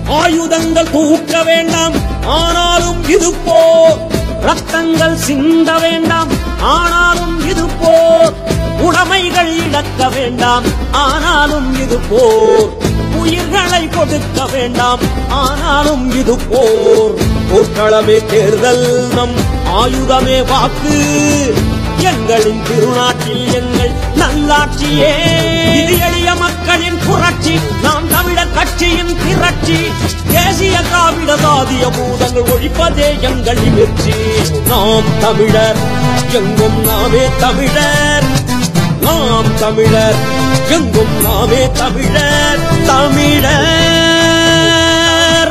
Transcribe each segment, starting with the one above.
ஆயுதங்கள் தூக்க வேண்டாம் ஆனாலும் இது போர் ரத்தங்கள் சிந்த வேண்டாம் ஆனாலும் இது போர் உடைமைகள் இழக்க வேண்டாம் ஆனாலும் இது போர் உயிர்களை கொடுக்க வேண்டாம் ஆனாலும் இது போர் போர்க்களமே தேர்தல் நம் ஆயுதமே வாக்கு எங்களின் திருநாட்டில் எங்கள் நல்லாட்சியே இது எளிய மக்களின் புரட்சி நாம் தமிழர் கட்சியின் திரட்சி தேசிய காவிட சாதிய பூதங்கள் ஒழிப்பதே எங்களின் வெற்றி நாம் தமிழர் எங்கும் நாமே தமிழர் நாம் தமிழர் எங்கும் நாமே தமிழர் தமிழர்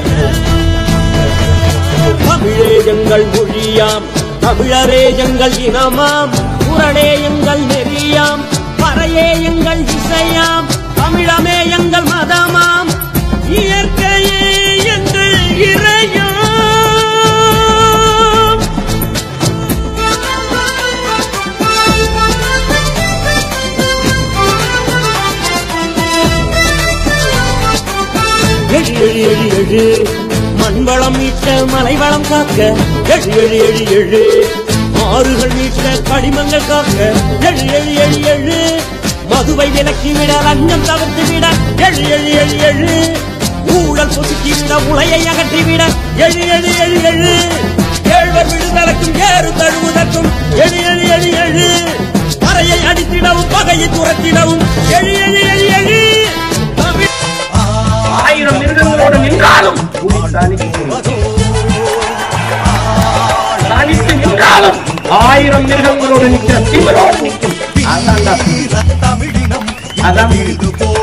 தமிழே எங்கள் மொழியாம் தமிழரே எங்கள் இனமாம் குரலே எங்கள் நெறியாம் பறையே எங்கள் இசையாம் தமிழமே எங்கள் மதமாம் இயற்கையே எங்கள் இறையாம் எழு எழு எழு எழு மண் வளம் மீட்க மலை வளம் காக்க எழு எழு எழு எழு ஆறுகள் மீட்க கடிமங்கள் காக்க எழு எழு எழு எழு மதுவை விலக்கிவிட லஞ்சம் தவிர்த்து விட எழு எழு எழு எழு ஊழல் பொசுக்கிவிட உலையை அகற்றிவிட எழு எழு எழு எழு ஏழ்வர் விடுதலைக்கும் ஏறு தழுவுதற்கும் எழு எழு எழு எழு பறையை அடித்திடவும் பகையை துரத்திடவும் எழு எழு எழு எழு தமிழ் ஆயிரம் மிருகங்களோடு நின்றாலும் புலி தனித்து தனித்து நின்றாலும் ஆயிரம் மிருகங்களோடு நிற்கிற தீவிரோடு நிற்கும் அதான்டா தமிழினம் அதான் இது போ